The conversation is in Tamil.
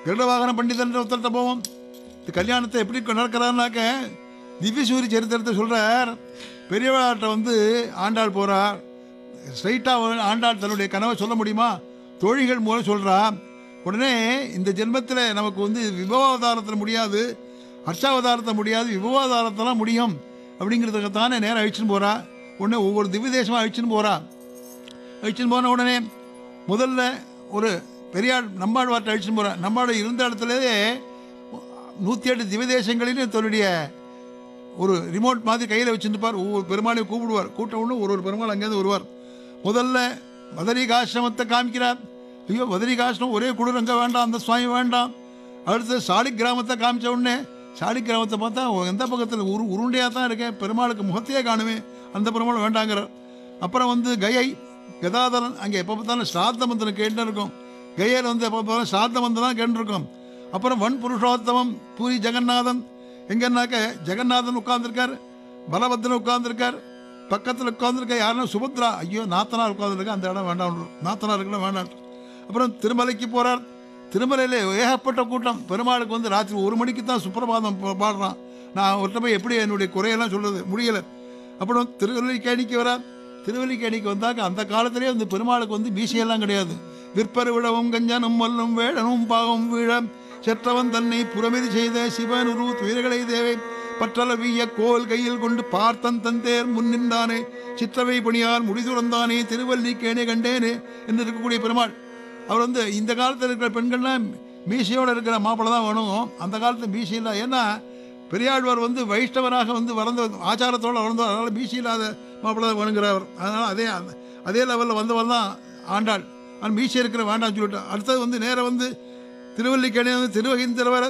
கருடவாகன பண்டிதன்ற ஒருத்தர்கிட்ட போவோம் இந்த கல்யாணத்தை எப்படி நடக்கிறாருனாக்க திவ்யசூரி சரித்திரத்தை சொல்கிறார் பெரியவாட்ட வந்து ஆண்டாள் போகிறார் ஸ்ட்ரைட்டாக ஆண்டாள் தன்னுடைய கனவை சொல்ல முடியுமா தோழிகள் மூலம் சொல்கிறா உடனே இந்த ஜென்மத்தில் நமக்கு வந்து விபவாவதாரத்தில் முடியாது அர்ச்சாவதாரத்தை முடியாது விபவாதாரத்தெல்லாம் முடியும் அப்படிங்கிறதுக்கு தானே நேரம் அழிச்சுன்னு போகிறா உடனே ஒவ்வொரு திவ்ய தேசமாக அழிச்சுன்னு போகிறா அழிச்சுன்னு போன உடனே முதல்ல ஒரு பெரியாள் நம்மாழ்வார்ட்ட அழிச்சுன்னு போகிறார் நம்மாடு இருந்த இடத்துலயே நூற்றி எட்டு திவதேசங்களிலும் தன்னுடைய ஒரு ரிமோட் மாதிரி கையில் வச்சுருப்பார் ஒவ்வொரு பெருமாளையும் கூப்பிடுவார் கூட்ட உடனே ஒரு ஒரு பெருமாள் அங்கேருந்து வருவார் முதல்ல பதரிகாசிரமத்தை காமிக்கிறார் ஐயோ பதரிகாசிரமம் ஒரே குளிர் அங்கே வேண்டாம் அந்த சுவாமி வேண்டாம் அடுத்து சாலி கிராமத்தை காமிச்ச உடனே சாலி கிராமத்தை பார்த்தா எந்த பக்கத்தில் உரு உருண்டையாக தான் இருக்கேன் பெருமாளுக்கு முகத்தையே காணுமே அந்த பெருமாள் வேண்டாங்கிறார் அப்புறம் வந்து கயை கதாதரன் அங்கே எப்போ பார்த்தாலும் ஸ்ராத்த மந்திரம் கேட்டு இருக்கும் கயையில் வந்து எப்போ பார்த்தாலும் ஸ்ராத்த மந்திரம் கேட்டுருக்கும் அப்புறம் வன் புருஷோத்தமம் பூரி ஜெகநாதன் எங்கன்னாக்க ஜெகநாதன் உட்கார்ந்திருக்கார் பலபத்ரன் உட்கார்ந்திருக்கார் பக்கத்தில் உட்கார்ந்திருக்க யாருன்னா சுபத்ரா ஐயோ நாத்தனார் உட்கார்ந்திருக்கா அந்த இடம் வேண்டாம் நாத்தனார் இருக்கலாம் வேண்டாம் அப்புறம் திருமலைக்கு போகிறார் திருமலையில் ஏகப்பட்ட கூட்டம் பெருமாளுக்கு வந்து ராத்திரி ஒரு மணிக்கு தான் சுப்பிரபாதம் பா- பாடுறான் நான் ஒருத்த போய் எப்படி என்னுடைய குறையெல்லாம் சொல்றது முடியலை அப்புறம் திருவல்லிக்கேணிக்கு வரார் திருவல்லிக்கேணிக்கு வந்தாக்க அந்த காலத்திலே வந்து பெருமாளுக்கு வந்து மீசையெல்லாம் கிடையாது விற்பரு விழவும் கஞ்சனும் மல்லும் வேடனும் பாவம் வீழ செற்றவன் தன்னை புறமிதி செய்த சிவனுரு துயர்களை தேவை பற்றல வீய கோல் கையில் கொண்டு பார்த்தன் தந்தேர் முன்னின்றானே சிற்றவை பணியார் முடிதுறந்தானே திருவல்லிக்கேணி கண்டேனே என்று இருக்கக்கூடிய பெருமாள் அவர் வந்து இந்த காலத்தில் இருக்கிற பெண்கள்லாம் மீசையோடு இருக்கிற மாப்பிள்ளை தான் வேணும் அந்த காலத்தில் மீசை இல்லை ஏன்னா பெரியாழ்வார் வந்து வைஷ்ணவராக வந்து வளர்ந்த ஆச்சாரத்தோடு வளர்ந்தவர் அதனால் மீசை இல்லாத மாப்பிள்ளை தான் வேணுங்கிறவர் அதனால் அதே அந்த- அதே லெவலில் வந்தவர் தான் ஆண்டாள் ஆனால் மீசை இருக்கிற வேண்டாம்னு சொல்லிட்டு அடுத்தது வந்து நேரா வந்து திருவல்லிக்கேணி வந்து திருவகிந்திரவர